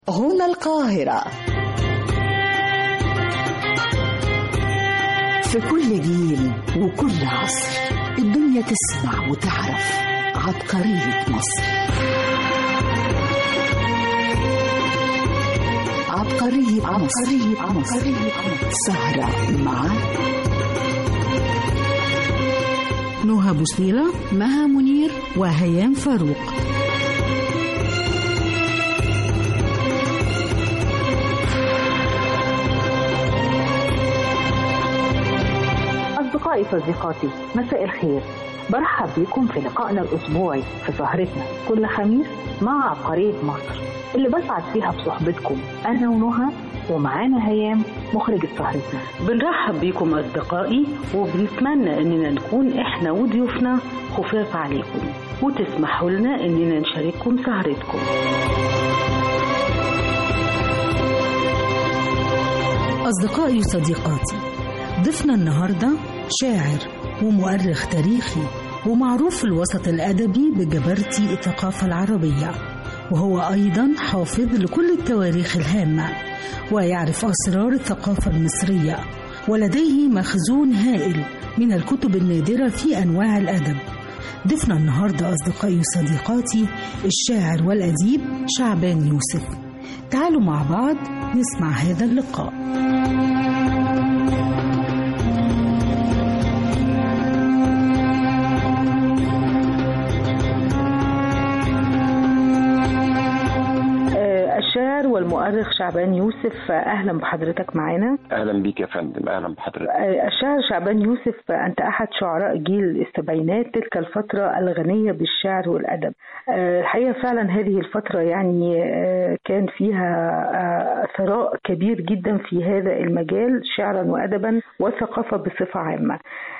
هنا القاهرة في كل جيل وكل عصر الدنيا تسمع وتعرف عبقرية مصر عبقرية عبقرية مصر سهرة مع نهى بوسيلة مها منير وهيام فاروق أصدقائي صديقاتي مساء الخير برحب بكم في لقائنا الأسبوعي في سهرتنا كل خميس مع عبقرية مصر اللي بسعد فيها بصحبتكم أنا ونهى ومعانا هيام مخرجة سهرتنا بنرحب بيكم أصدقائي وبنتمنى إننا نكون إحنا وضيوفنا خفاف عليكم وتسمحوا لنا إننا نشارككم سهرتكم أصدقائي وصديقاتي ضيفنا النهاردة شاعر ومؤرخ تاريخي ومعروف في الوسط الأدبي بجبرتي الثقافة العربية وهو أيضا حافظ لكل التواريخ الهامة ويعرف أسرار الثقافة المصرية ولديه مخزون هائل من الكتب النادرة في أنواع الأدب ضيفنا النهاردة أصدقائي وصديقاتي الشاعر والأديب شعبان يوسف تعالوا مع بعض نسمع هذا اللقاء الشاعر والمؤرخ شعبان يوسف أهلا بحضرتك معنا اهلا بيك يا فندم اهلا بحضرتك الشاعر شعبان يوسف أنت أحد شعراء جيل السبعينات تلك الفترة الغنية بالشعر والأدب الحقيقة فعلا هذه الفترة يعني كان فيها ثراء كبير جدا في هذا المجال شعرا وأدبا وثقافة بصفة عامة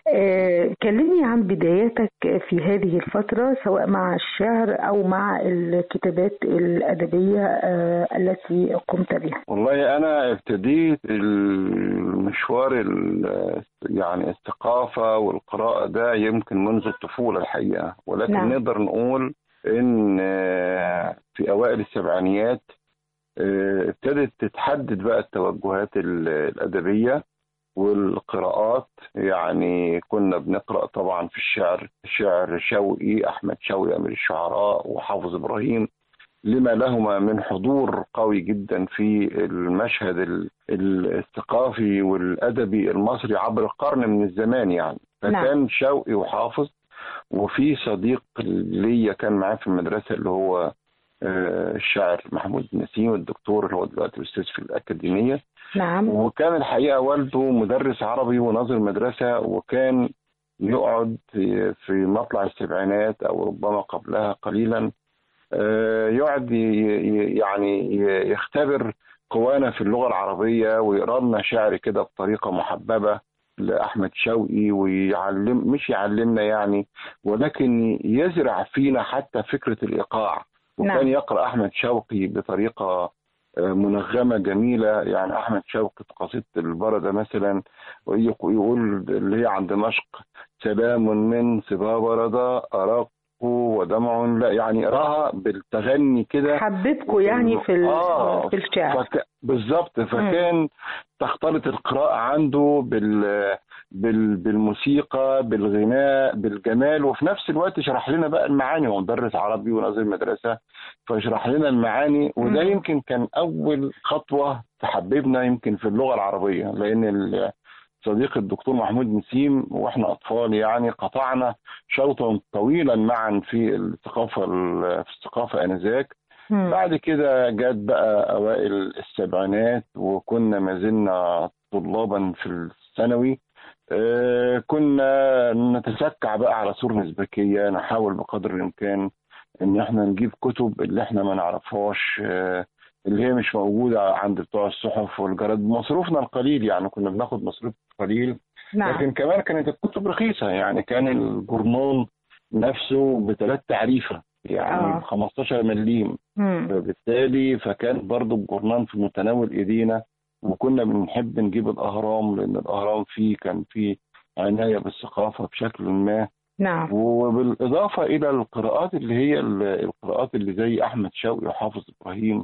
كلمني عن بداياتك في هذه الفترة سواء مع الشعر أو مع الكتابات الأدبية التي قمت بها والله انا ابتديت المشوار ال- يعني الثقافه والقراءه ده يمكن منذ الطفوله الحقيقه ولكن نعم. نعم. نقدر نقول ان آه، في اوائل السبعينيات آه، ابتدت تتحدد بقى التوجهات ال- الادبيه والقراءات يعني كنا بنقرا طبعا في الشعر شعر شوقي احمد شوقي امير الشعراء وحافظ ابراهيم لما لهما من حضور قوي جدا في المشهد ال- ال- الثقافي والادبي المصري عبر قرن من الزمان يعني فكان شوقي وحافظ وفي صديق ليا كان معاه في المدرسه اللي هو آه، الشاعر محمود نسيم الدكتور اللي هو دلوقتي استاذ في الاكاديميه نعم وكان الحقيقه والده مدرس عربي وناظر مدرسه وكان يقعد في في مطلع السبعينات او ربما قبلها قليلا آه، يقعد ي- ي- يعني ي- يختبر قوانا في اللغه العربيه ويقرا لنا شعر كده بطريقه محببه لاحمد شوقي ويعلم مش يعلمنا يعني ولكن يزرع فينا حتى فكره الايقاع وكان نعم. يقرا احمد شوقي بطريقه آه، منغمه جميله يعني احمد شوقي في قصيده البرده مثلا ويق- يقول اللي هي عند دمشق سلام من صبا برده اراق ودمع لا يعني اراها بالتغني كده حببكوا يعني في ال- آه، في الشعر فك... بالظبط فكان تختلط القراءة عنده بال... بال... بالموسيقى بالغناء بالجمال وفي نفس الوقت شرح لنا بقى المعاني هو مدرس عربي وناظر مدرسة فشرح لنا المعاني وده مم. يمكن كان أول خطوة تحببنا يمكن في اللغة العربية لأن ال- صديق الدكتور محمود نسيم واحنا اطفال يعني قطعنا شوطا طويلا معا في الثقافه ال- في الثقافه انذاك مم. بعد كده جت بقى اوائل السبعينات وكنا ما زلنا طلابا في الثانوي آه، كنا نتسكع بقى على سور نسبكيه نحاول بقدر الامكان ان احنا نجيب كتب اللي احنا ما نعرفهاش آه، اللي هي مش موجوده عند بتوع الصحف والجرائد بمصروفنا القليل يعني كنا بناخد مصروف قليل نعم لكن كمان كانت الكتب رخيصه يعني كان الجورنال نفسه بثلاث تعريفه يعني آه. ب 15 مليم مم. فبالتالي فكان برضو الجورنال في متناول ايدينا وكنا بنحب نجيب الاهرام لان الاهرام فيه كان فيه عنايه بالثقافه بشكل ما نعم وبالاضافه الى القراءات اللي هي ال- القراءات اللي زي احمد شوقي وحافظ ابراهيم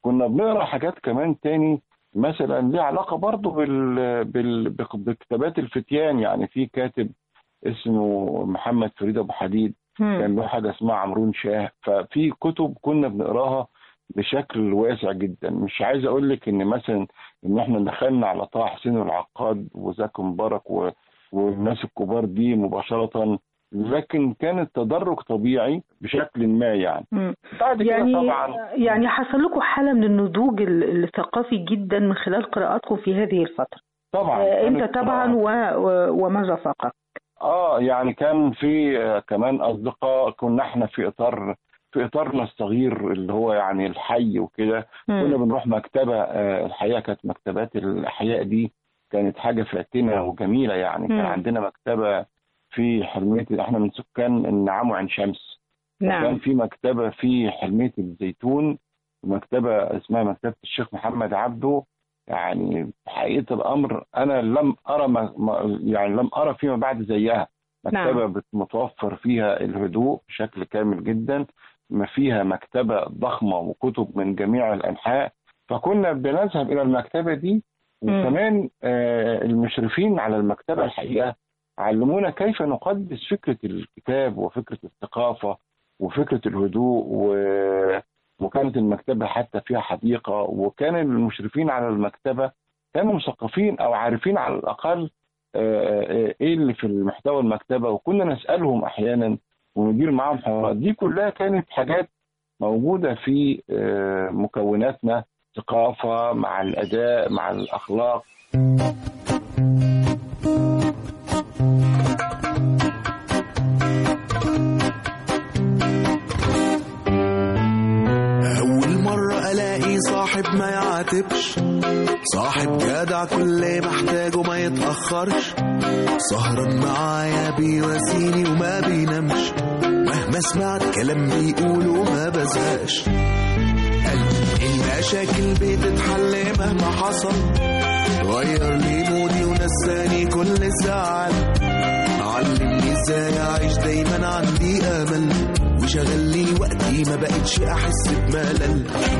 كنا بنقرا حاجات كمان تاني مثلا ليها علاقه برضه بال... بال... بك- بكتابات الفتيان يعني في كاتب اسمه محمد فريد ابو حديد مم. كان له حاجه اسمها عمرون شاه ففي كتب كنا بنقراها بشكل واسع جدا مش عايز اقول لك ان مثلا ان احنا دخلنا على طه حسين العقاد وزكي مبارك و... والناس الكبار دي مباشره لكن كان التدرج طبيعي بشكل ما يعني مم. بعد كده يعني طبعا يعني حصل لكم حالة من النضوج ال- الثقافي جدا من خلال قراءاتكم في هذه الفترة طبعا آه، انت كانت طبعا و... و... ومن رافقك اه يعني كان في آه، كمان اصدقاء كنا احنا في اطار في اطارنا الصغير اللي هو يعني الحي وكده كنا بنروح مكتبه آه، الحقيقه كانت مكتبات الاحياء دي كانت حاجه فاتنه وجميله يعني كان مم. عندنا مكتبه في حلميه احنا من سكان النعام وعين شمس كان نعم في مكتبه في حلميه الزيتون مكتبه اسمها مكتبه الشيخ محمد عبده يعني حقيقه الامر انا لم ارى ما ما- يعني لم ارى فيما بعد زيها مكتبه بت- متوفر فيها الهدوء بشكل كامل جدا ما فيها مكتبه ضخمه وكتب من جميع الانحاء فكنا بنذهب الى المكتبه دي مم. وكمان آه، المشرفين على المكتبه الحقيقه علمونا كيف نقدس فكره الكتاب وفكره الثقافه وفكره الهدوء و... وكانت المكتبه حتى فيها حديقه وكان المشرفين على المكتبه كانوا مثقفين او عارفين على الاقل آه، آه، ايه اللي في المحتوى المكتبه وكنا نسالهم احيانا وندير معاهم حوارات دي كلها كانت حاجات موجوده في آه، مكوناتنا ثقافه مع الاداء مع الاخلاق أول مرة ألاقي صاحب ما يعاتبش صاحب جدع كل ما احتاجه ما يتأخرش سهران معايا بيواسيني وما بينامش مهما سمعت كلام بيقوله ما بزهقش قلبي المشاكل بتتحل مهما حصل غير لي مودي ونساني كل الزعل علمني ازاي اعيش دايما عندي امل وشغل لي وقتي ما بقتش احس بملل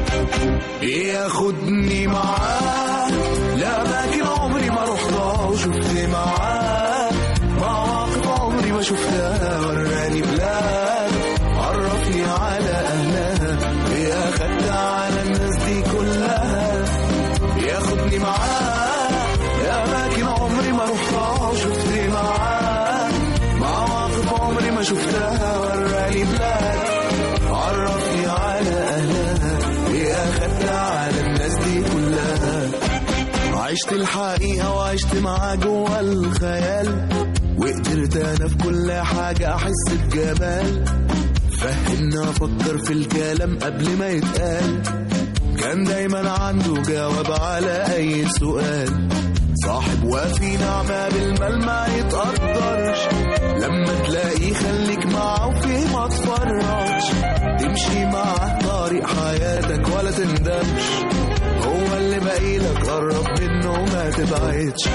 ياخدني معاه لأماكن عمري ما رحتها وشفت معاه مواقف عمري ما شفتها وراني بلاد عرفني على أهلها ياخدت على الناس دي كلها ياخدني معاه لأماكن عمري ما رحتها وشفت معاه مواقف عمري ما شفتها وراني بلاد عرفني على أهلها أخدت على الناس دي كلها عشت الحقيقة وعشت معاه جوا الخيال وقدرت أنا في كل حاجة أحس بجمال فهمنا أفكر في الكلام قبل ما يتقال كان دايما عنده جواب على أي سؤال صاحب وفي نعمة بالمال ما يتقدرش لما تلاقيه خليك معاه وفيه ما تفرطش تمشي معاه طريق حياتك ولا تندمش هو اللي باقيلك قرب منه ما تبعدش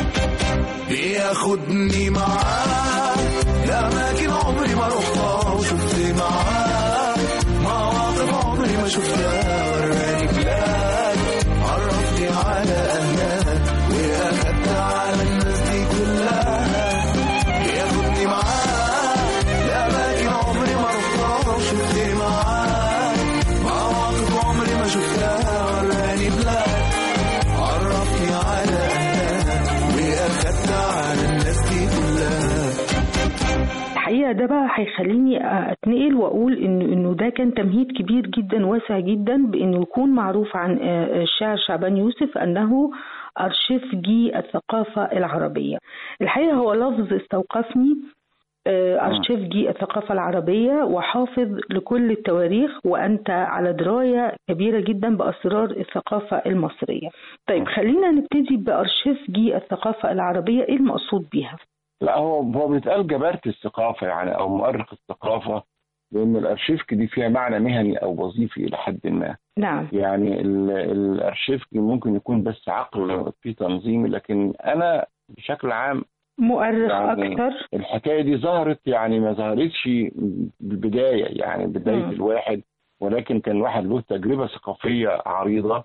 بياخدني معاه لأماكن عمري ما رحتها وشفت معاه مواقف عمري ما شفتها وراني بلاد عرفني على أهلها وأخدت على الناس دي كلها ياخدني معاه لأماكن عمري ما رحتها وشفت معاه مواقف عمري ما شفتها وراني بلاد عرفني على أهلها وأخدت على الناس دي كلها الحقيقه ده بقى هيخليني اتنقل واقول انه انه ده كان تمهيد كبير جدا واسع جدا بانه يكون معروف عن الشاعر شعبان يوسف انه ارشيفجي الثقافه العربيه. الحقيقه هو لفظ استوقفني أرشيفجي الثقافة العربية وحافظ لكل التواريخ وأنت على دراية كبيرة جدا بأسرار الثقافة المصرية طيب خلينا نبتدي بأرشيفجي الثقافة العربية إيه المقصود بيها؟ لا هو هو بيتقال جبارة الثقافة يعني أو مؤرخ الثقافة لأن الأرشيفك دي فيها معنى مهني أو وظيفي إلى حد ما نعم يعني ال- الأرشيفك ممكن يكون بس عقل في تنظيم لكن أنا بشكل عام مؤرخ يعني أكتر الحكاية دي ظهرت يعني ما ظهرتش بالبداية يعني بداية مم. الواحد ولكن كان الواحد له تجربه ثقافيه عريضه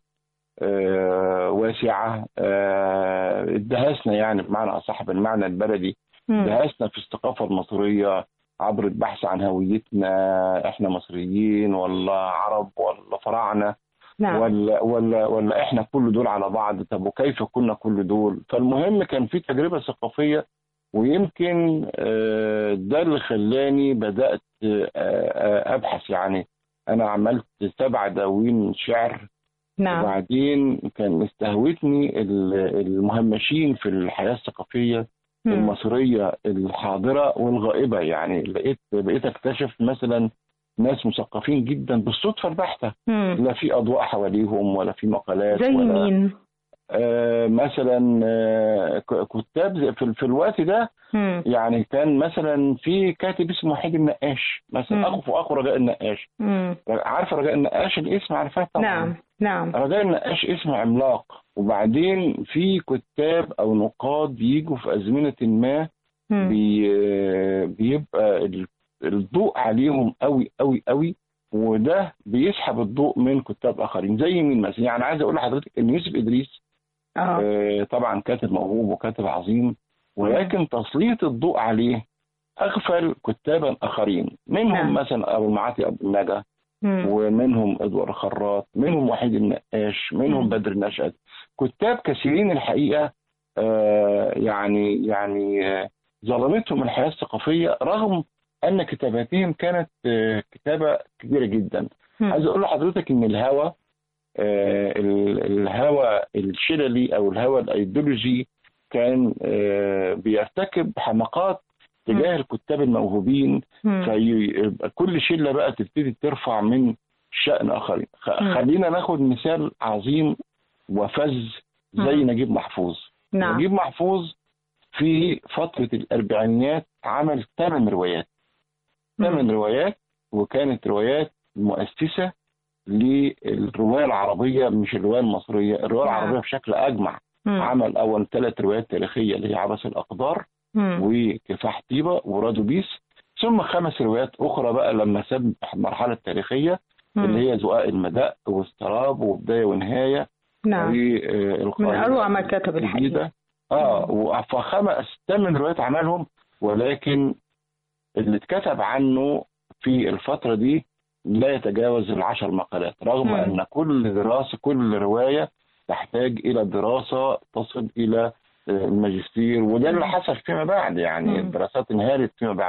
آه، واسعه آه، ادهسنا يعني بمعنى اصح بالمعنى البلدي مم. دهسنا في الثقافه المصريه عبر البحث عن هويتنا احنا مصريين ولا عرب ولا فراعنه نعم ولا ولا ولا احنا كل دول على بعض طب وكيف كنا كل دول فالمهم كان في تجربه ثقافيه ويمكن آه، ده اللي خلاني بدات آه، آه، ابحث يعني انا عملت سبع دواوين شعر نعم وبعدين كان استهوتني ال- المهمشين في الحياه الثقافيه مم. المصريه الحاضره والغائبه يعني لقيت بقيت اكتشف مثلا ناس مثقفين جدا بالصدفه البحته مم. لا في اضواء حواليهم ولا في مقالات زي ولا مين؟ آه مثلا آه ك- كتاب زي- في, في الوقت ده مم. يعني كان مثلا في كاتب اسمه وحيد النقاش مثلا مم. اخو اخو رجاء النقاش مم. عارفه رجاء النقاش الاسم عارفاه طبعا نعم نعم رجاء النقاش اسم عملاق وبعدين في كتاب او نقاد يجوا في ازمنه ما مم. بي بيبقى ال- الضوء عليهم قوي قوي قوي وده بيسحب الضوء من كتاب اخرين زي مين مثلا يعني عايز اقول لحضرتك ان يوسف ادريس اه آه، طبعا كاتب موهوب وكاتب عظيم ولكن تسليط الضوء عليه اغفل كتابا اخرين منهم نعم. مثلا ابو المعاطي ابو النجا مم. ومنهم ادوار خراط منهم وحيد النقاش منهم مم. بدر نشأت كتاب كثيرين الحقيقه آه، يعني يعني آه، ظلمتهم الحياه الثقافيه رغم ان كتاباتهم كانت آه، كتابه كبيره جدا مم. عايز اقول لحضرتك ان الهوى آه، ال- الهوى الشللي او الهوى الايديولوجي كان آه، بيرتكب حماقات تجاه الكتاب الموهوبين مم. فيبقى كل شله بقى تبتدي ترفع من شأن اخرين خ- مم. خلينا ناخد مثال عظيم وفز زي مم. نجيب محفوظ نعم نجيب محفوظ في فترة الأربعينيات عمل ثمان روايات ثمان روايات وكانت روايات مؤسسة للرواية العربية مش الرواية المصرية الرواية نعم. العربية بشكل أجمع مم. عمل أول ثلاث روايات تاريخية اللي هي عبس الأقدار مم. وكفاح طيبة ورادو بيس ثم خمس روايات أخرى بقى لما ساب المرحلة التاريخية مم. اللي هي زقاق المداء واستراب وبداية ونهاية نعم من والقاهرة أروع ما كتب الحقيقة الجديدة اه و- فخمس ثمان روايات عملهم ولكن اللي اتكتب عنه في الفترة دي لا يتجاوز العشر مقالات رغم مم. أن كل دراسة كل رواية تحتاج إلى دراسة تصل إلى آه، الماجستير وده اللي مم. حصل فيما بعد يعني مم. الدراسات انهارت فيما بعد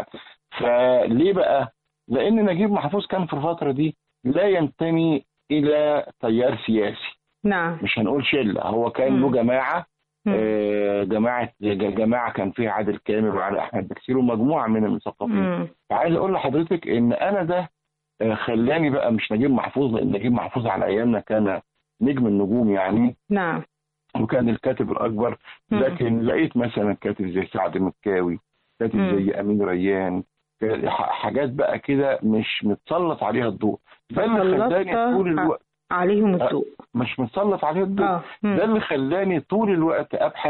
فليه بقى؟ لأن نجيب محفوظ كان في الفترة دي لا ينتمي إلى تيار سياسي نعم مش هنقول شلة هو كان له مم. جماعة مم. آه، جماعة ج- جماعة كان فيها عادل كامل وعلي أحمد بكسير ومجموعة من المثقفين مم. فعايز أقول لحضرتك إن أنا ده آه، خلاني بقى مش نجيب محفوظ لأن نجيب محفوظ على أيامنا كان نجم النجوم يعني نعم وكان الكاتب الأكبر مم. لكن لقيت مثلا كاتب زي سعد مكاوي كاتب مم. زي أمين ريان ك- ح- حاجات بقى كده مش متسلط عليها الضوء ده اللي فسلطت خلاني طول الوقت عليهم السوء مش متسلط عليها الضوء اه مم. ده اللي خلاني طول الوقت ابحث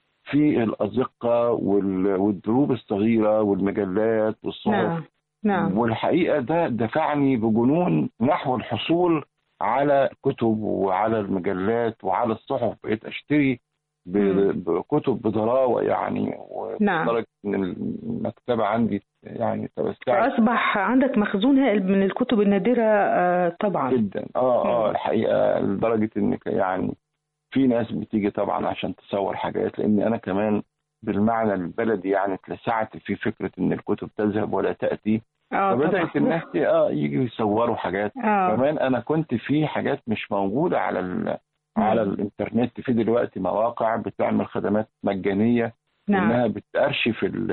في الازقه وال- والدروب الصغيره والمجلات والصحف نعم نعم والحقيقه ده دفعني بجنون نحو الحصول على كتب وعلى المجلات وعلى الصحف بقيت اشتري ب- مم. بكتب بضراوه يعني نعم. ولدرجه ان المكتبه عندي يعني توسعت فأصبح عندك مخزون هائل من الكتب النادرة آه، طبعا جدا اه اه مم. الحقيقه لدرجه ان ك- يعني في ناس بتيجي طبعا عشان تصور حاجات لان انا كمان بالمعنى البلدي يعني اتلسعت في فكره ان الكتب تذهب ولا تاتي اه فبدات طبعا الناس ت- اه يجوا يصوروا حاجات اه كمان انا كنت في حاجات مش موجوده على ال... مم. على الانترنت في دلوقتي مواقع بتعمل خدمات مجانيه نعم انها بتارشف ال...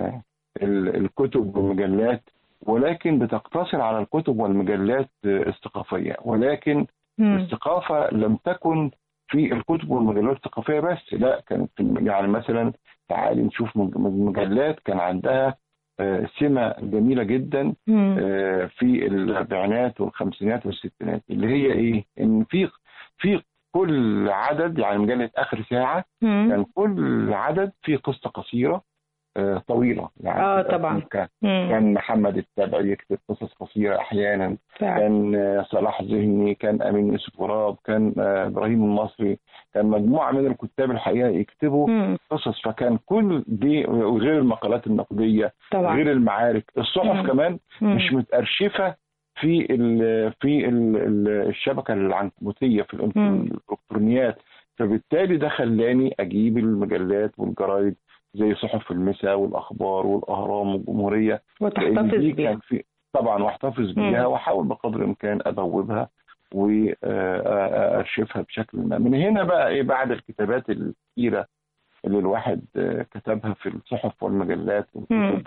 ال... الكتب والمجلات ولكن بتقتصر على الكتب والمجلات الثقافيه ولكن مم. الثقافة لم تكن في الكتب والمجلات الثقافية بس لا كانت في يعني مثلا تعالي نشوف مج- مجلات كان عندها آه، سمة جميلة جدا مم. آه، في الأربعينات والخمسينات والستينات اللي هي إيه؟ إن في في كل عدد يعني مجلة آخر ساعة مم. كان كل عدد فيه قصة قصيرة آه، طويله يعني آه، كان- طبعاً. كان مم. كان محمد السبعي يكتب قصص قصيره احيانا فعلا كان آه، صلاح ذهني كان امين يوسف غراب كان آه، ابراهيم المصري كان مجموعه من الكتاب الحقيقه يكتبوا مم. قصص فكان كل دي وغير المقالات النقديه طبعا غير المعارك الصحف مم. كمان مم. مش متأرشفة في ال في ال ال الشبكة العنكبوتية في الإلكترون- مم. الإلكترونيات فبالتالي ده خلاني أجيب المجلات والجرايد زي صحف المساء والأخبار والأهرام والجمهورية لأن وتحتفظ دي بيها كان في طبعا واحتفظ بيها مم. واحاول بقدر الامكان ادوبها وارشفها بشكل ما من هنا بقى ايه بعد الكتابات الكثيره اللي الواحد آه، كتبها في الصحف والمجلات مم. والكتب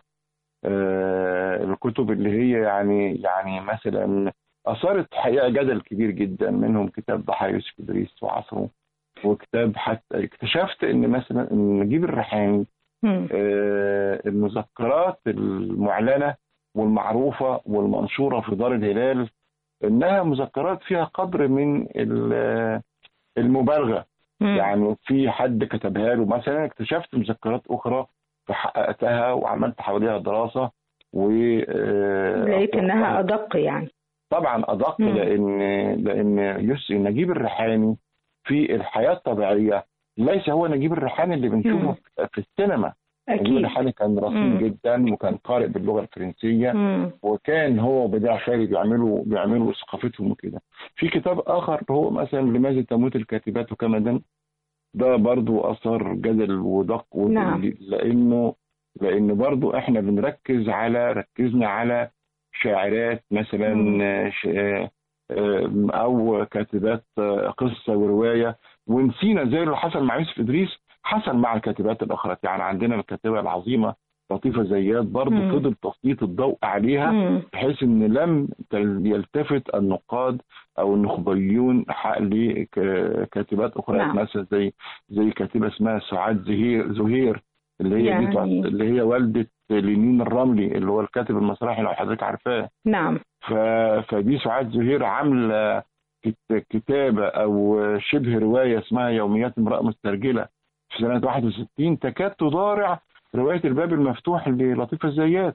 آه، الكتب اللي هي يعني يعني مثلا اثارت حقيقه جدل كبير جدا منهم كتاب ضحايا يوسف ادريس وعصره وكتاب حتى اكتشفت ان مثلا ان نجيب الريحاني مم. آه، المذكرات المعلنة والمعروفة والمنشورة في دار الهلال إنها مذكرات فيها قدر من ال- المبالغة مم. يعني في حد كتبها له مثلا اكتشفت مذكرات أخرى فحققتها وعملت حواليها دراسة و آه، لقيت انها ادق يعني طبعا ادق مم. لان لان يس نجيب الريحاني في الحياه الطبيعيه ليس هو نجيب الريحاني اللي بنشوفه مم. في السينما نجيب اكيد الريحاني كان رصين مم. جدا وكان قارئ باللغه الفرنسيه مم. وكان هو وبداع خالي بيعملوا بيعملوا ثقافتهم وكده في كتاب اخر هو مثلا لماذا تموت الكاتبات كمدا ده برضو اثار جدل ودق و- نعم. لانه لان برضو احنا بنركز على ركزنا على شاعرات مثلا مم. آه، ش- آه، آه، او كاتبات آه، قصه وروايه ونسينا زي اللي حصل مع يوسف ادريس حصل مع الكاتبات الاخرى يعني عندنا الكاتبه العظيمه لطيفه زياد برضو مم. فضل تسليط الضوء عليها مم. بحيث ان لم تل- يلتفت النقاد او النخبيون حق لكاتبات اخرى نعم. مثلا زي زي كاتبه اسمها سعاد زهير زهير اللي هي دي يعني- تعت- اللي هي والده لينين الرملي اللي هو الكاتب المسرحي لو حضرتك عارفاه نعم ف... فدي سعاد زهير عامله كت- كتابه او شبه روايه اسمها يوميات امراه مسترجله في سنه 61 تكاد تضارع روايه الباب المفتوح للطيفه الزيات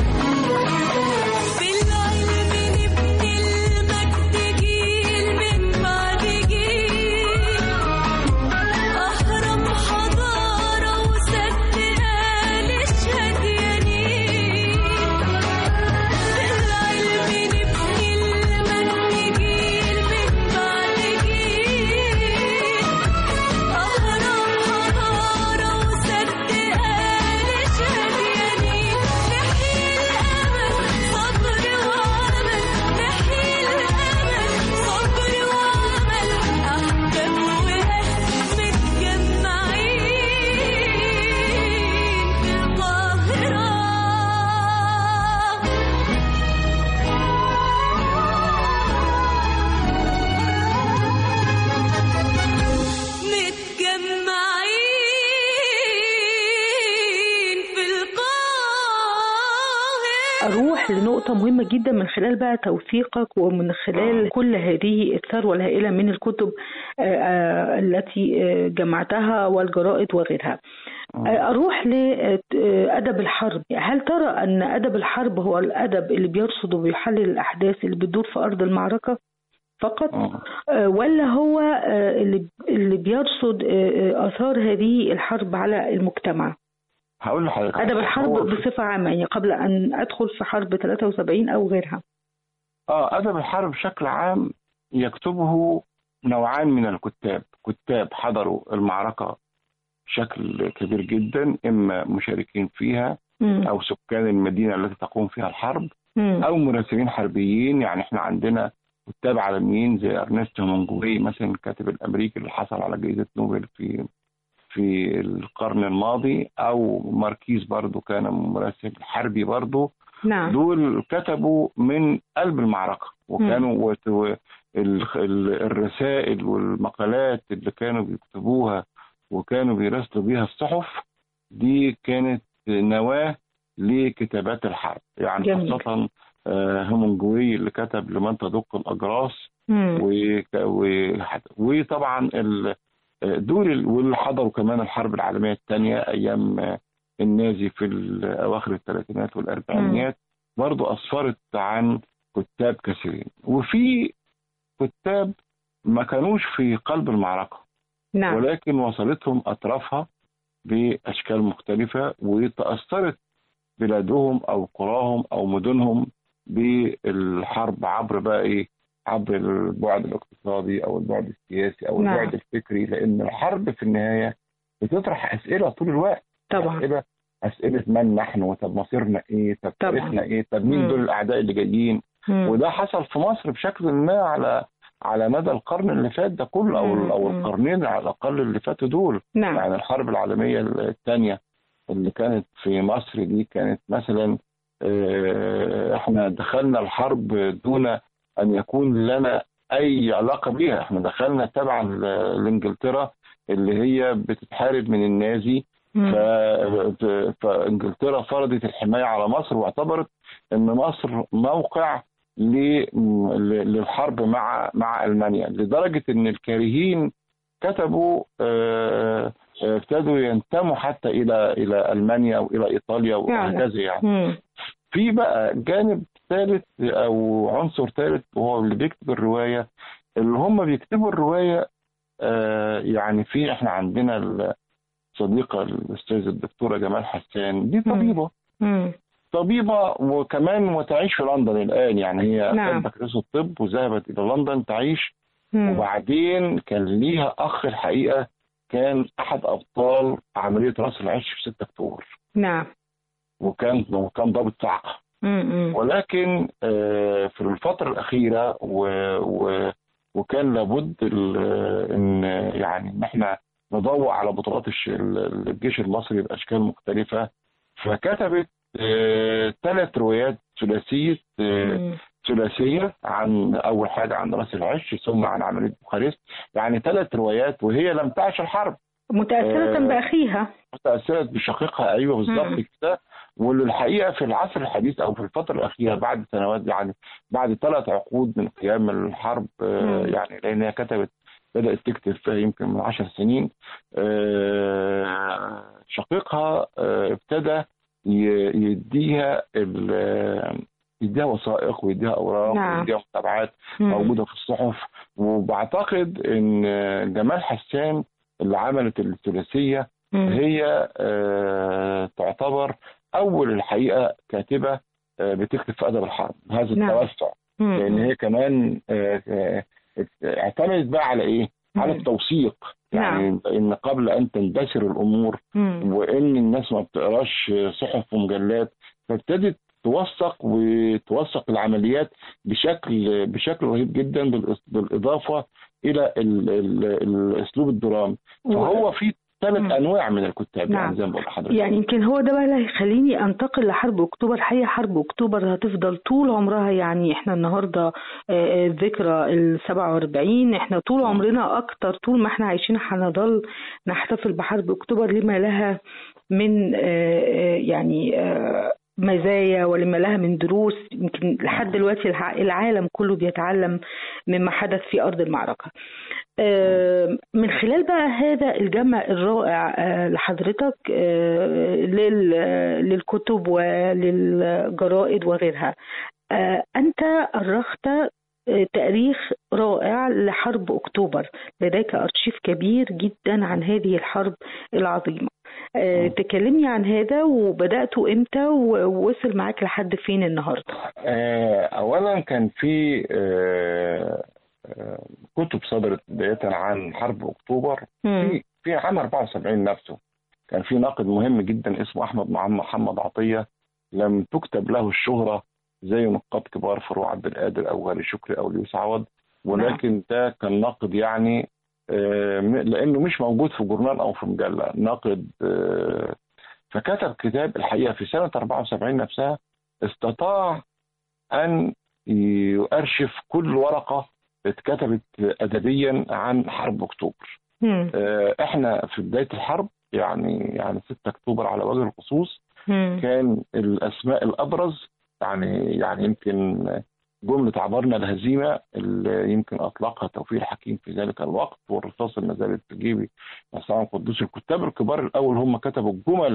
بالعلم نبني المجد جيل من بعد جيل أهرم حضارة وسد قال اشهد يا نيل بالعلم نبني المجد جيل من بعد جيل أهرم حضارة وسد قال اشهد يا نيل نحيي الأمل صبر وعمل نحيي الأمل صبر وعمل أحباب وأهل متجمعين في القاهرة متجمعين في القاهرة اروح لنقطه مهمه جدا من خلال بقى توثيقك ومن خلال كل هذه الثروه الهائله من الكتب آه، آه، التي آه، جمعتها والجرائد وغيرها آه، اروح لادب الحرب هل ترى ان ادب الحرب هو الادب اللي بيرصد وبيحلل الاحداث اللي بتدور في ارض المعركه فقط آه. آه، ولا هو آه، اللي اللي بيرصد آه، آه، اثار هذه الحرب على المجتمع هقول لحضرتك ادب الحرب هو- بصفه عامه يعني قبل ان ادخل في حرب 73 او غيرها اه ادب الحرب بشكل عام يكتبه نوعان من الكتاب كتاب حضروا المعركه بشكل كبير جدا اما مشاركين فيها مم. او سكان المدينه التي تقوم فيها الحرب مم. او مراسلين حربيين يعني احنا عندنا كتاب عالميين زي ارنست هومنجوي مثلا الكاتب الامريكي اللي حصل على جائزه نوبل في في القرن الماضي او ماركيز برضو كان مراسل حربي برضو نعم دول كتبوا من قلب المعركة وكانوا وت- و- ال- ال- الرسائل والمقالات اللي كانوا بيكتبوها وكانوا بيراسلوا بيها الصحف دي كانت نواة لكتابات الحرب يعني جميل. خاصة آه، هومنجوي اللي كتب لمن تدق الأجراس مم. وك- و- وطبعا ال- دول ال- واللي حضروا كمان الحرب العالمية الثانية أيام النازي في ال- اواخر الثلاثينات والاربعينات برضو اسفرت عن كتاب كثيرين وفي كتاب ما كانوش في قلب المعركه نعم ولكن وصلتهم اطرافها باشكال مختلفه وتاثرت بلادهم او قراهم او مدنهم بالحرب عبر بقى ايه عبر البعد الاقتصادي او البعد السياسي او نعم. البعد الفكري لان الحرب في النهايه بتطرح اسئله طول الوقت طبعا اسئله اسئله من نحن طب مصيرنا ايه طب طبعا. تاريخنا ايه طب مين مم. دول الاعداء اللي جايين مم. وده حصل في مصر بشكل ما على على مدى القرن اللي فات ده كله او مم. او مم. القرنين على الاقل اللي فاتوا دول نعم يعني الحرب العالميه الثانيه اللي كانت في مصر دي كانت مثلا آه، احنا دخلنا الحرب دون ان يكون لنا اي علاقه بيها احنا دخلنا تبعا ل- لانجلترا اللي هي بتتحارب من النازي مم. ف- فانجلترا فرضت الحمايه على مصر واعتبرت ان مصر موقع ل- ل- للحرب مع مع المانيا لدرجه ان الكارهين كتبوا آه، آه، ابتدوا ينتموا حتى الى الى المانيا او الى ايطاليا وهكذا يعني مم. في بقى جانب ثالث او عنصر ثالث وهو اللي بيكتب الروايه اللي هم بيكتبوا الروايه آه، يعني في احنا عندنا الصديقه الاستاذه الدكتوره جمال حسان دي مم. طبيبه مم. طبيبه وكمان وتعيش في لندن الان يعني هي نعم. كانت بكالوريوس الطب وذهبت الى لندن تعيش مم. وبعدين كان ليها اخ الحقيقه كان احد ابطال عمليه راس العش في 6 اكتوبر نعم وكان وكان ضابط صعقه مم. مم. ولكن آه، في الفترة الأخيرة و و وكان لابد ال- ان يعني ان احنا ندور على بطولات الش- ال- الجيش المصري باشكال مختلفه فكتبت ثلاث روايات ثلاثيه آه، مم. ثلاثيه عن اول حاجه عن راس العش ثم عن عمليه بوخارست يعني ثلاث روايات وهي لم تعش الحرب متأثرة آه، بأخيها تأثرت بشقيقها أيوه بالظبط مم. كده والحقيقة في العصر الحديث أو في الفترة الأخيرة بعد سنوات يعني بعد ثلاث عقود من قيام الحرب آه، مم. يعني لأن هي كتبت بدأت تكتب فيها يمكن من عشر سنين آه، شقيقها آه، ابتدى ي- يديها ال- يديها وثائق ويديها أوراق نعم. ويديها متابعات مم. موجودة في الصحف وبعتقد إن جمال حسان اللي عملت الثلاثية مم. هي آه، تعتبر اول الحقيقه كاتبه آه، بتكتب في ادب الحرب هذا نعم. التوسع مم. لان هي كمان آه، آه، اعتمدت بقى على ايه؟ على مم. التوثيق يعني ان قبل ان تندثر الامور مم. وان الناس ما بتقراش صحف ومجلات فابتدت توثق وتوثق العمليات بشكل بشكل رهيب جدا بالإض- بالاضافه الى ال- ال- الاسلوب الدرامي فهو في ثلاث مم. انواع من الكتاب نعم. يعني زي ما بقول لحضرتك يعني يمكن هو ده بقى اللي هيخليني انتقل لحرب اكتوبر الحقيقه حرب اكتوبر هتفضل طول عمرها يعني احنا النهارده آه، آه، ذكرى ال 47 احنا طول عمرنا اكتر طول ما احنا عايشين هنظل نحتفل بحرب اكتوبر لما لها من آه، آه، يعني آه، مزايا ولما لها من دروس يمكن لحد دلوقتي الع- العالم كله بيتعلم مما حدث في ارض المعركه. آه، من خلال بقى هذا الجمع الرائع آه، لحضرتك آه، لل- للكتب وللجرائد وغيرها آه، أنت أرخت آه، تاريخ رائع لحرب أكتوبر لديك أرشيف كبير جدا عن هذه الحرب العظيمة آه، تكلمني عن هذا وبدأته إمتى ووصل معاك لحد فين النهاردة آه، اولا كان في آه، آه، كتب صدرت بدايه عن حرب اكتوبر مم. في في عام 74 نفسه كان في ناقد مهم جدا اسمه احمد محمد محمد عطيه لم تكتب له الشهره زي نقاد كبار فاروق عبد القادر او غالي شكري او ليوس عوض ولكن ده كان ناقد يعني آه، م- لانه مش موجود في جورنال او في مجله ناقد آه، فكتب كتاب الحقيقه في سنه 74 نفسها استطاع ان يؤرشف كل ورقه اتكتبت ادبيا عن حرب اكتوبر مم. آه، احنا في بدايه الحرب يعني يعني 6 اكتوبر على وجه الخصوص مم. كان الاسماء الابرز يعني يعني يمكن جمله عبرنا الهزيمه اللي يمكن اطلقها توفيق الحكيم في ذلك الوقت والرصاص اللي ما زالت في جيبي عصام قدوس الكتاب الكبار الاول هم كتبوا الجمل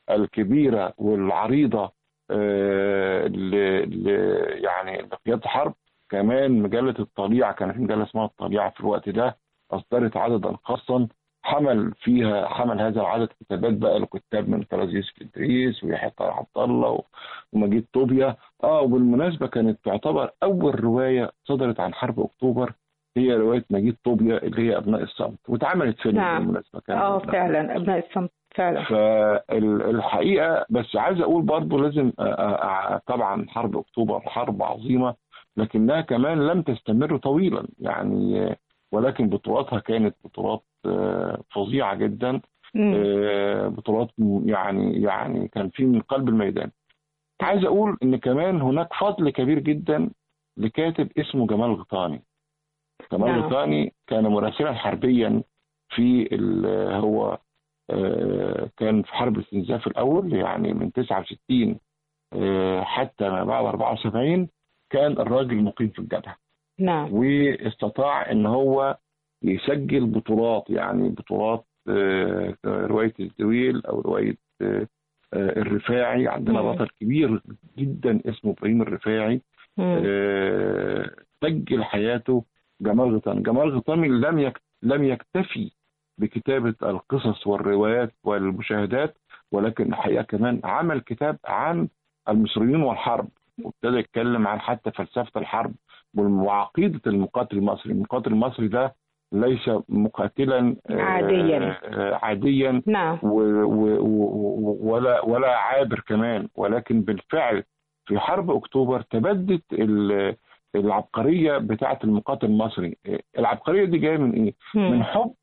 الكبيره والعريضه آه، ل- ل- يعني لقياده الحرب كمان مجله الطليعه كان في مجله اسمها الطليعه في الوقت ده اصدرت عددا خاصا حمل فيها حمل هذا العدد كتابات بقى لكتاب من طراز يوسف ادريس ويحيى طه عبد الله و- ومجيد طوبيا اه وبالمناسبه كانت تعتبر اول روايه صدرت عن حرب اكتوبر هي روايه مجيد طوبيا اللي هي ابناء الصمت واتعملت فيلم نعم. بالمناسبه كان اه فعلا ابناء الصمت فعلا فالحقيقه بس عايز اقول برضو لازم أ- أ- أ- طبعا حرب اكتوبر حرب عظيمه لكنها كمان لم تستمر طويلا يعني ولكن بطولاتها كانت بطولات آه، فظيعه جدا مم. آه، بطولات م- يعني يعني كان في من قلب الميدان عايز اقول ان كمان هناك فضل كبير جدا لكاتب اسمه جمال غطاني جمال نعم. غطاني كان مراسلا حربيا في ال- هو آه، كان في حرب الاستنزاف الاول يعني من 69 آه، حتى ما بعد 74 كان الراجل مقيم في الجبهه نعم واستطاع ان هو يسجل بطولات يعني بطولات آه، روايه الزويل او روايه آه، آه، الرفاعي عندنا مم. بطل كبير جدا اسمه ابراهيم الرفاعي مم. آه، سجل حياته جمال غطامي جمال غطامي لم يك... لم يكتفي بكتابة القصص والروايات والمشاهدات ولكن الحقيقة كمان عمل كتاب عن المصريين والحرب وابتدى يتكلم عن حتى فلسفة الحرب وعقيدة المقاتل المصري المقاتل المصري ده ليس مقاتلا آه، عادياً. آه، عاديا نعم و و و ولا ولا عابر كمان ولكن بالفعل في حرب اكتوبر تبدت ال- العبقريه بتاعه المقاتل المصري العبقريه دي جايه من ايه من مم. حب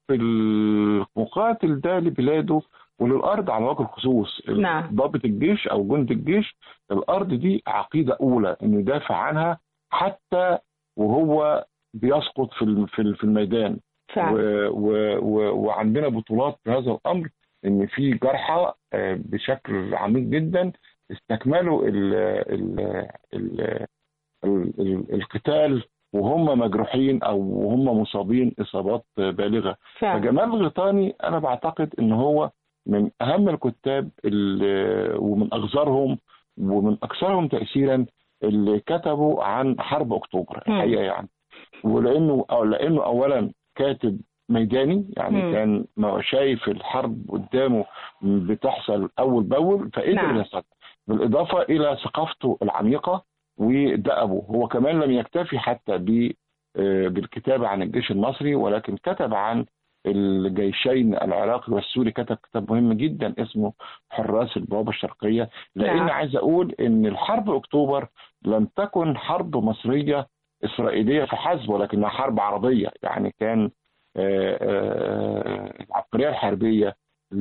المقاتل ده لبلاده وللارض على وجه الخصوص نعم. ضابط الجيش او جند الجيش الارض دي عقيده اولى انه يدافع عنها حتى وهو بيسقط في الم- في ال- في الميدان فعلا و و و وعندنا بطولات في هذا الامر ان في جرحى آه، بشكل عميق جدا استكملوا ال ال ال ال ال القتال وهم مجروحين او وهم مصابين اصابات بالغه فعلا فجمال غيطاني انا بعتقد ان هو من اهم الكتاب اللي ومن اغزرهم ومن اكثرهم تاثيرا اللي كتبوا عن حرب اكتوبر مم. الحقيقه يعني ولانه أو لانه اولا كاتب ميداني يعني مم. كان ما هو شايف الحرب قدامه بتحصل اول باول فقدر نعم. يصدق بالاضافه الى ثقافته العميقه ودأبه هو كمان لم يكتفي حتى ب آه، بالكتابه عن الجيش المصري ولكن كتب عن الجيشين العراقي والسوري كتب كتاب مهم جدا اسمه حراس البوابه الشرقيه لان نعم. عايز اقول ان الحرب اكتوبر لم تكن حرب مصريه اسرائيليه فحسب ولكنها حرب عربيه يعني كان آه، آه، العبقريه الحربيه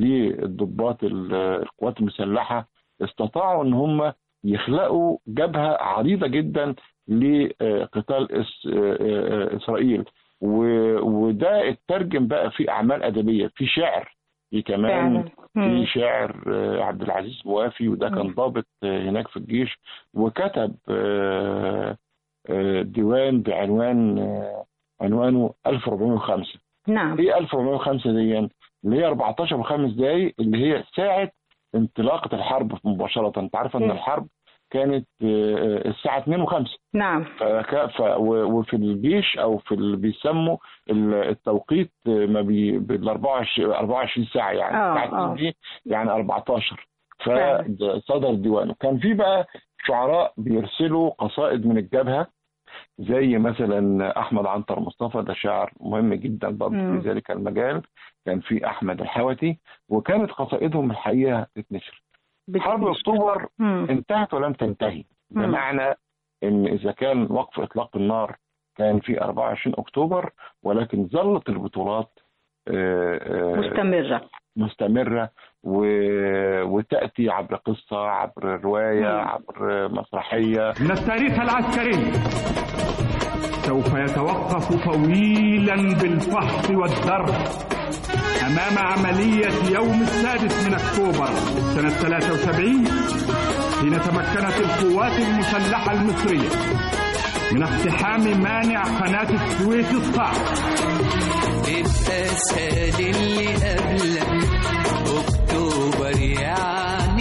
للضباط ال- القوات المسلحه استطاعوا ان هم يخلقوا جبهه عريضه جدا لقتال إس- آه، آه، اسرائيل و- وده اترجم بقى في اعمال ادبيه في شعر في كمان فعلا في مم. شاعر آه، عبد العزيز موافي وده كان مم. ضابط آه، هناك في الجيش وكتب آه، آه، ديوان بعنوان آه، عنوانه 1405 نعم ايه 1405 دي اللي هي 14 وخمس دقايق اللي هي ساعه انطلاقه الحرب مباشره انت عارف ان مم. الحرب كانت آه، الساعه 2 و5 نعم فك... ف... و... وفي الجيش او في اللي بيسموا ال- التوقيت ما بي... بال 24 24 ساعه يعني آه، الساعه آه. 2 دي يعني 14 فعلا. فصدر ديوانه كان في بقى شعراء بيرسلوا قصائد من الجبهه زي مثلا احمد عنتر مصطفى ده شاعر مهم جدا برضه مم. في ذلك المجال كان في احمد الحوتي وكانت قصائدهم الحقيقه تتنشر حرب اكتوبر مم. انتهت ولم تنتهي مم. بمعنى ان اذا كان وقف اطلاق النار كان في 24 اكتوبر ولكن ظلت البطولات آه، آه، مستمرة مستمره و... وتاتي عبر قصه عبر روايه مم. عبر مسرحيه من التاريخ العسكري سوف يتوقف طويلا بالفحص والدرس أمام عملية يوم السادس من أكتوبر سنة 73 حين تمكنت القوات المسلحة المصرية من اقتحام مانع قناة السويس الصعب الأسد اللي قبلك أكتوبر يعني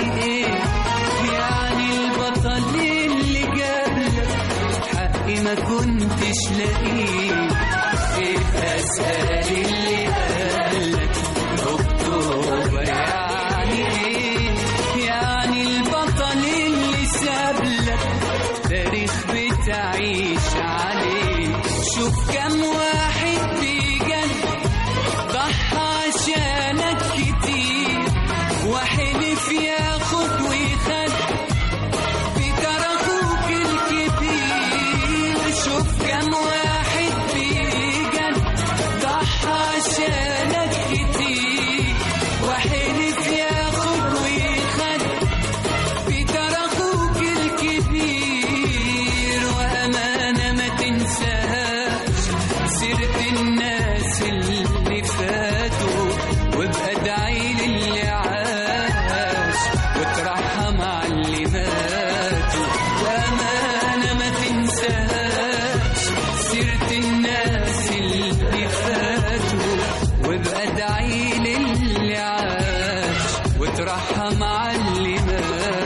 وترحم معلمات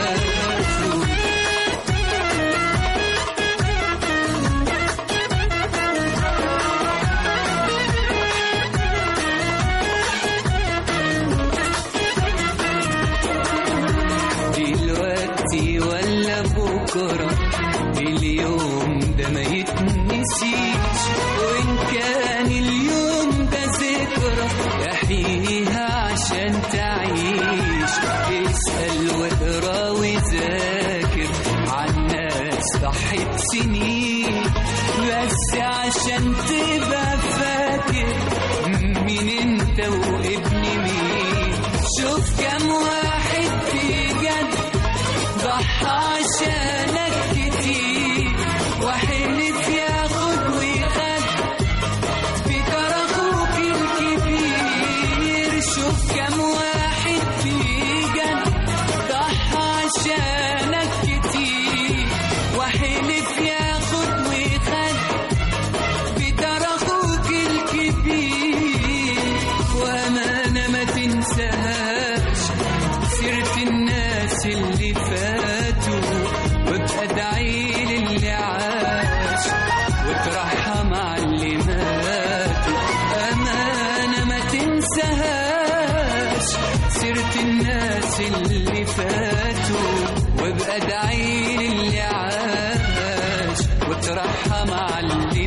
دلوقتي ولا بكرة اليوم ده ما يتنسيش وإن كان اليوم ده ذكرى احييها عشان تعيش اسأل واقرا وذاكر عن ناس ضحت سنين بس عشان تبقى فاكر مين انت وابن مين شوف كم واحد بجد ضحى عشانك كتير وحلف ياخد ويخد بكر اخوك الكبير شوف كم واحد بجد ضحى عشانك كتير وحلف ياخد ويخد بكر اخوك الكبير وامانه ما تنساهاش سيرة الناس اللي فاتوا وابقى ادعي للي عاش وترحم على اللي ماتوا أمانة ما تنساهاش سيرة الناس اللي فاتوا وابقى ادعي للي عاش وترحم على اللي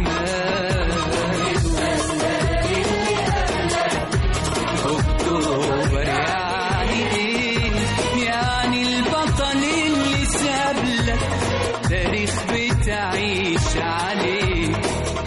ماتوا اكتوبر يعني ايه يعني البطل اللي ساب لك تاريخ بتعيش عليه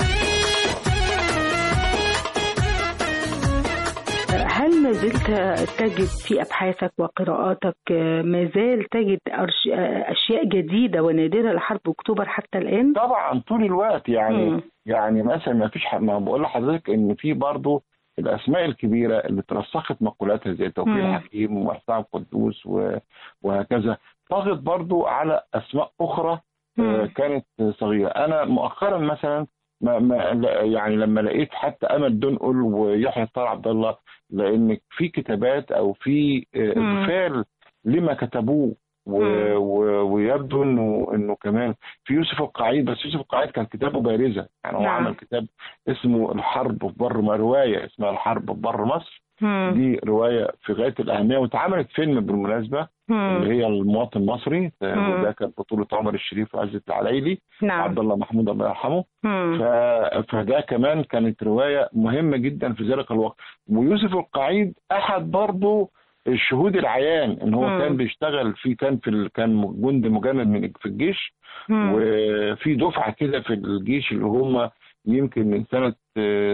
هل ما زلت تجد في أبحاثك وقراءاتك ما زال تجد أرش- أشياء جديدة ونادرة لحرب أكتوبر حتى الآن؟ طبعا طول الوقت يعني مم. يعني مثلا ما فيش ح- ما بقول لحضرتك ان في برضه الاسماء الكبيره اللي ترسخت مقولاتها زي توفيق مم. الحكيم وحسام قدوس و- وهكذا طغت برضه على اسماء اخرى آه، مم. كانت صغيره انا مؤخرا مثلا ما ما لا- يعني لما لقيت حتى امل دنقل ويحيى طار عبد الله لان في كتابات او في آه، مم. اغفال لما كتبوه و... مم. و... ويبدو انه انه كمان في يوسف القعيد بس يوسف القعيد كان كتابه بارزه يعني هو نعم. عمل كتاب اسمه الحرب في بر ما روايه اسمها الحرب في بر مصر مم. دي روايه في غايه الاهميه واتعملت فيلم بالمناسبه مم. اللي هي المواطن المصري مم. وده كان بطوله عمر الشريف وعزت العلايلي نعم عبد الله محمود الله يرحمه مم. ف... فده كمان كانت رواية مهمة جدا في ذلك الوقت ويوسف القعيد أحد برضه الشهود العيان ان هو مم. كان بيشتغل في كان في ال... كان جندي مجند من في الجيش مم. وفي دفعة كده في الجيش اللي هم يمكن من سنة آه،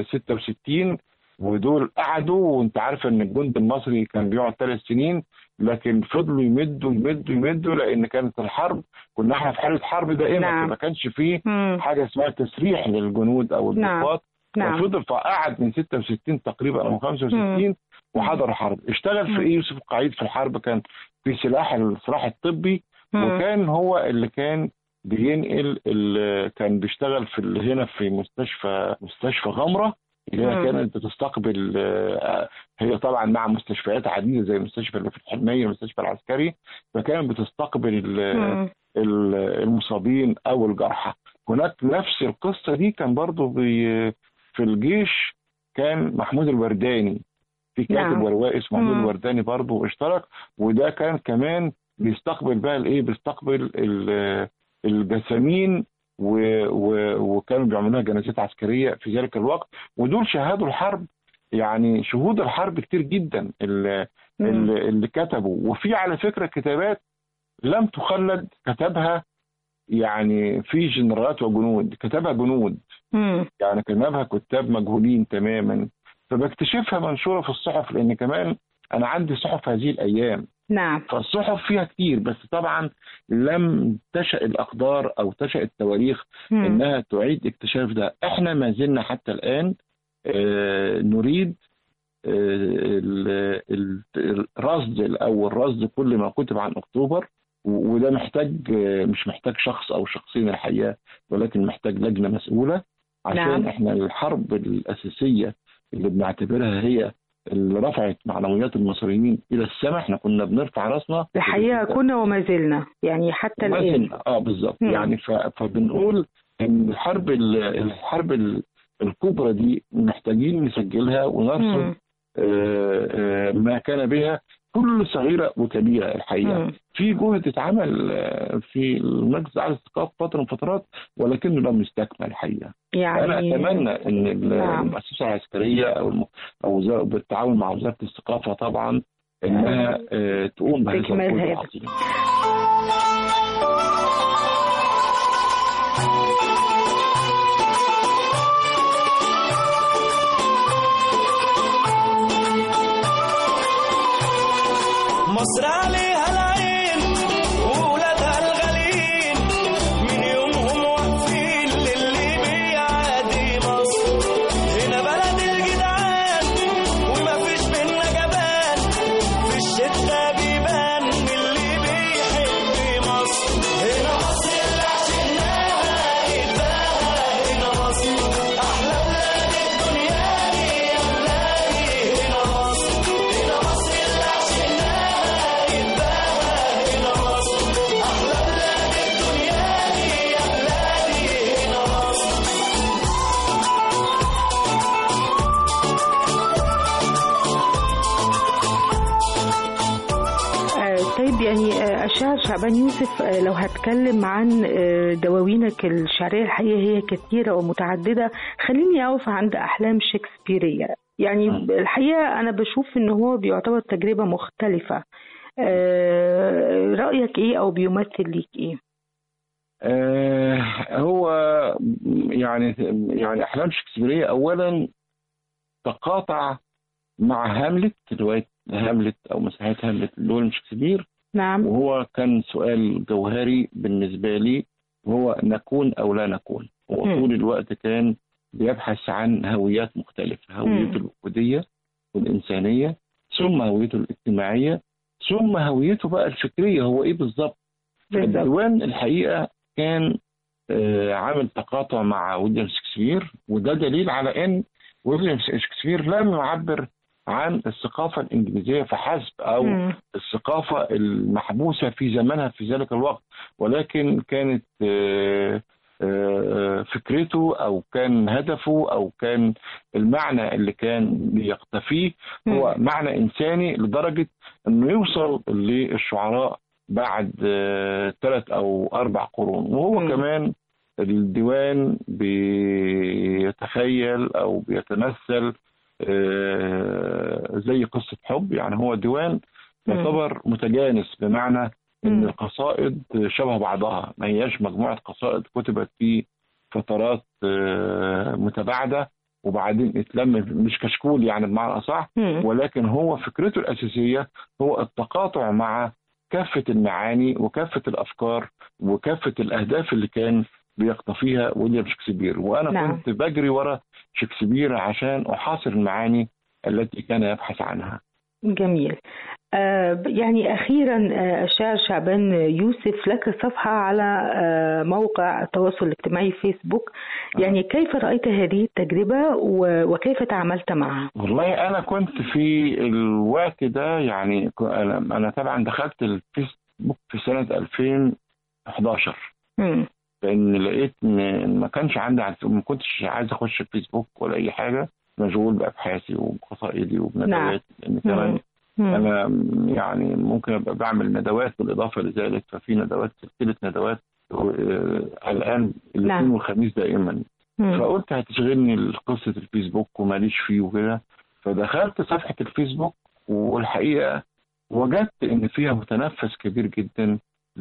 66 ودول قعدوا وانت عارف ان الجند المصري كان بيقعد ثلاث سنين لكن فضلوا يمدوا يمدوا يمدوا لان كانت الحرب كنا احنا في حالة حرب دائمة نعم. ما كانش فيه مم. حاجه اسمها تسريح للجنود او نعم. الضباط نعم وفضل فقعد من 66 تقريبا او 65 وحضر حرب اشتغل مم. في ايه يوسف القعيد في الحرب كان في سلاح السلاح الطبي مم. وكان هو اللي كان بينقل ال- كان بيشتغل في ال- هنا في مستشفى مستشفى غمره اللي هي مم. كانت بتستقبل آه، هي طبعا مع مستشفيات عديده زي المستشفى اللي في الحلميه المستشفى العسكري فكانت بتستقبل ال- مم. ال- المصابين او الجرحى هناك نفس القصه دي كان برضو بي- في الجيش كان محمود الورداني في كاتب نعم. وروائي اسمه محمود مم. الورداني برضو اشترك وده كان كمان بيستقبل بقى الايه بيستقبل ال- الجسامين و- و- وكانوا بيعملوا لها جنازات عسكريه في ذلك الوقت ودول شهادوا الحرب يعني شهود الحرب كتير جدا اللي, مم. اللي اللي كتبوا وفي على فكره كتابات لم تخلد كتبها يعني في جنرالات وجنود كتبها جنود مم. يعني كتبها كتاب مجهولين تماما فبكتشفها منشوره في الصحف لان كمان انا عندي صحف هذه الايام نعم فالصحف فيها كتير بس طبعا لم تشأ الاقدار او تشأ التواريخ مم. انها تعيد اكتشاف ده احنا ما زلنا حتى الان آه، نريد آه، ال- ال- الرصد او الرصد كل ما كتب عن اكتوبر و- وده محتاج آه، مش محتاج شخص او شخصين الحقيقه ولكن محتاج لجنه مسؤوله عشان نعم. احنا الحرب الاساسيه اللي بنعتبرها هي اللي رفعت معنويات المصريين الى السماء احنا كنا بنرفع راسنا الحقيقه كنا وما زلنا يعني حتى الان مثلا اه بالظبط مم. يعني ف... فبنقول ان الحرب ال- الحرب ال- الكبرى دي محتاجين نسجلها ونرصد مم. آه، آه، ما كان بها كل صغيره وكبيره الحقيقه مم. في جهد اتعمل آه، في المجلس الاعلى للثقافه فتره من فترات ولكنه لم يستكمل الحقيقه يعني انا اتمنى ان ال- نعم. المؤسسه العسكريه او الم- او وزارة- بالتعاون مع وزاره الثقافه طبعا انها آه، تقوم بهذا بإكمال الجهد هذا. العظيم مصر عليها العين وولادها الغاليين من يومهم واقفين للي بيعادي مصر هنا بلد الجدعان ومفيش منا جبان في الشتا بيبان اللي بيحب مصر هنا مصر اللي عشناها قلبها هنا مصر احلى بلاد الدنيا دي يا بلادي هنا مصر هنا مصر اللي عشناها قلبها هنا مصر احلى بلاد الدنيا دي يا بلادي هنا مصر آه، طيب يعني آه، الشاعر شعبان يوسف آه، لو هتكلم عن آه، دواوينك الشعرية الحقيقة هي كثيرة ومتعددة خليني أقف عند أحلام شكسبيرية يعني الحقيقة أنا بشوف إن هو بيعتبر تجربة مختلفة آه، رأيك إيه أو بيمثل ليك إيه؟ آه، هو يعني يعني احلام شكسبيريه اولا تقاطع مع هاملت روايه هاملت او مسرحيه هاملت لويليام شكسبير نعم وهو كان سؤال جوهري بالنسبه لي هو نكون او لا نكون هو مم. طول الوقت كان بيبحث عن هويات مختلفه هويته الوجوديه والانسانيه ثم هويته الاجتماعيه ثم هويته بقى الفكريه هو ايه بالظبط بالظبط الديوان الحقيقه كان آه، عامل تقاطع مع ويليام شكسبير وده دليل على ان ويليام شكسبير لم يعبر عن الثقافه الانجليزيه فحسب او مم. الثقافه المحبوسه في زمانها في ذلك الوقت ولكن كانت آه، آه، فكرته او كان هدفه او كان المعنى اللي كان بيقتفيه هو معنى انساني لدرجه انه يوصل للشعراء بعد ثلاث او اربع قرون وهو مم. كمان الديوان بيتخيل او بيتمثل آه، زي قصه حب يعني هو ديوان مم. يعتبر متجانس بمعنى ان مم. القصائد شبه بعضها ما هياش مجموعه قصائد كتبت في فترات آه، متباعده وبعدين اتلم مش كشكول يعني بمعنى اصح مم. ولكن هو فكرته الاساسيه هو التقاطع مع كافه المعاني وكافه الافكار وكافه الاهداف اللي كان بيقتفيها ويليام شكسبير وانا نعم. كنت بجري ورا شكسبير عشان احاصر المعاني التي كان يبحث عنها جميل آه، يعني أخيرا آه، الشاعر شعبان يوسف لك صفحة على آه، موقع التواصل الاجتماعي فيسبوك يعني كيف رأيت هذه التجربة و- وكيف تعاملت معها؟ والله انا كنت في الوقت ده يعني ك- انا أنا طبعا دخلت الفيسبوك في سنه 2011 مم. لان لقيت ان ما كانش عندي عن- ما كنتش عايز اخش الفيسبوك ولا اي حاجه مشغول بابحاثي وبقصائدي وبندوات لان كمان مم. انا يعني ممكن ابقى بعمل ندوات بالاضافه لذلك ففي ندوات سلسله ندوات آه، الان الاثنين نعم. والخميس دائما مم. فقلت هتشغلني قصه الفيسبوك وماليش فيه وكده فدخلت صفحه الفيسبوك والحقيقه وجدت ان فيها متنفس كبير جدا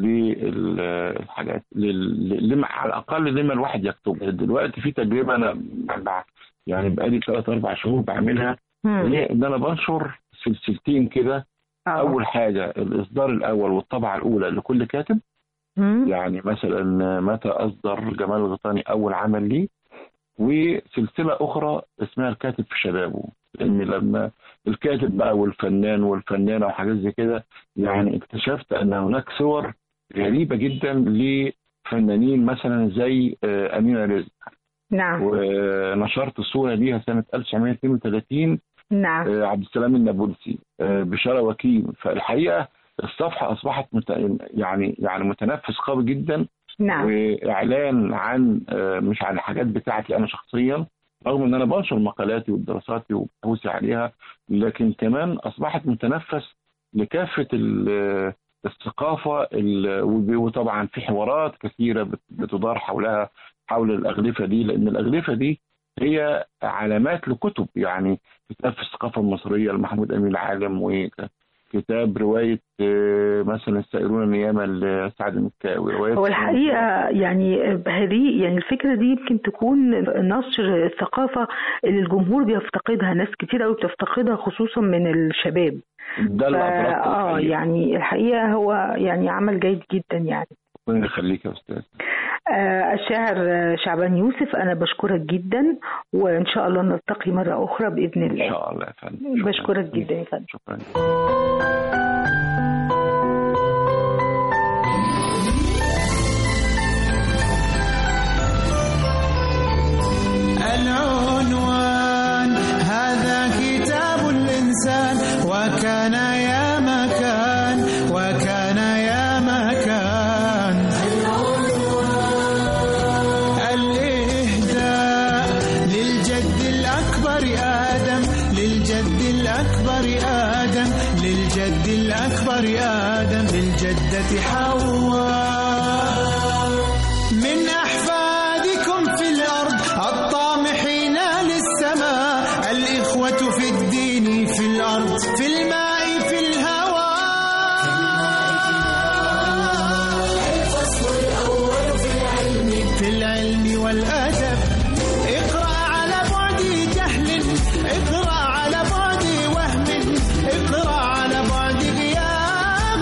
للحاجات لل- لما على الاقل لما الواحد يكتب دلوقتي في تجربه انا ب- يعني بقالي ثلاث اربع شهور بعملها مم. هي ان انا بنشر سلسلتين كده آه. اول حاجه الاصدار الاول والطبعه الاولى لكل كاتب مم. يعني مثلا متى اصدر جمال الغيطاني اول عمل ليه وسلسله اخرى اسمها الكاتب في شبابه لان لما الكاتب بقى والفنان والفنانه وحاجات زي كده يعني اكتشفت ان هناك صور غريبه جدا لفنانين مثلا زي آه، امينه رزق نعم ونشرت الصوره ليها سنه 1932 نعم آه، عبد السلام النابلسي آه، بشارة وكيم فالحقيقة الصفحة أصبحت مت... يعني يعني متنفس قوي جدا نعم واعلان عن آه، مش عن الحاجات بتاعتي انا شخصيا رغم ان انا بنشر مقالاتي ودراساتي وبحوثي عليها لكن كمان اصبحت متنفس لكافه ال- الثقافه ال- وب- وطبعا في حوارات كثيره بت- بتدار حولها حول الاغلفه دي لان الاغلفه دي هي علامات لكتب يعني كتاب في الثقافه المصريه لمحمود امين العالم وكتاب روايه آه، مثلا السائرون نياما لسعد المكاوي روايات هو الحقيقة يعني هذه يعني الفكرة دي يمكن تكون نشر الثقافة اللي الجمهور بيفتقدها ناس كتير قوي بتفتقدها خصوصا من الشباب ده اللي فا- أدركته اه الحقيقة. يعني الحقيقة هو يعني عمل جيد جدا يعني ربنا يخليك يا استاذ آه، الشاعر آه، شعبان يوسف أنا بشكرك جدا وإن شاء الله نلتقي مرة أخرى بإذن ان الله شاء الله يا فندم شكراً. بشكرك جدا يا فندم شكرا العنوان هذا كتاب الإنسان وكان يا مكان وكان يا مكان الإهداء للجد الأكبر آدم للجد الأكبر آدم للجد الأكبر آدم للجدة حواء من أحفادكم في الأرض الطامحين للسماء الإخوة في الدين في الأرض في الماء في الهواء في العلم والأدب اقرأ على بعد جهل اقرأ على بعد وهم اقرأ على بعد غياب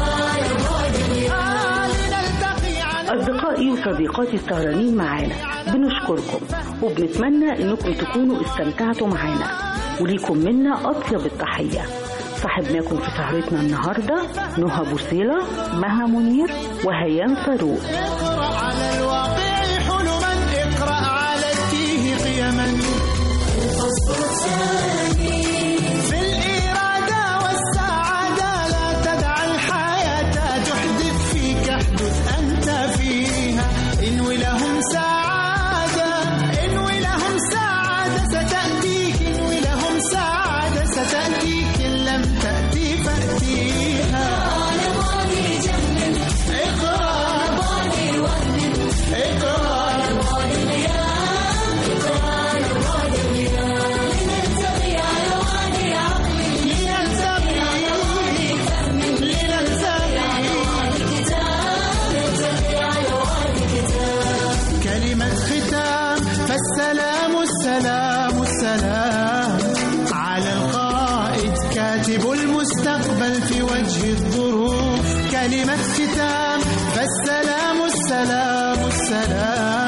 آه، لنلتقي على أصدقائي وصديقاتي السهرانين معانا بنشكركم وبنتمنى إنكم تكونوا استمتعتوا معانا وليكم منا أطيب التحية صاحبناكم في سهرتنا النهاردة نهى بوصيلة مها منير وهيام فاروق اقرأ على الواقع حلما اقرأ على التيه قيما في الإرادة والسعادة لا تدع الحياة تحدث فيك احدث أنت فيها انوي لهم سعادة انوي لهم سعادة ستأتيك انوي لهم سعادة ستأتيك إن لم تأتي فأتيها اقرأ اقرأ كلمة ختام فالسلام السلام السلام على القائد كاتب المستقبل في وجه الظروف كلمة ختام فالسلام السلام السلام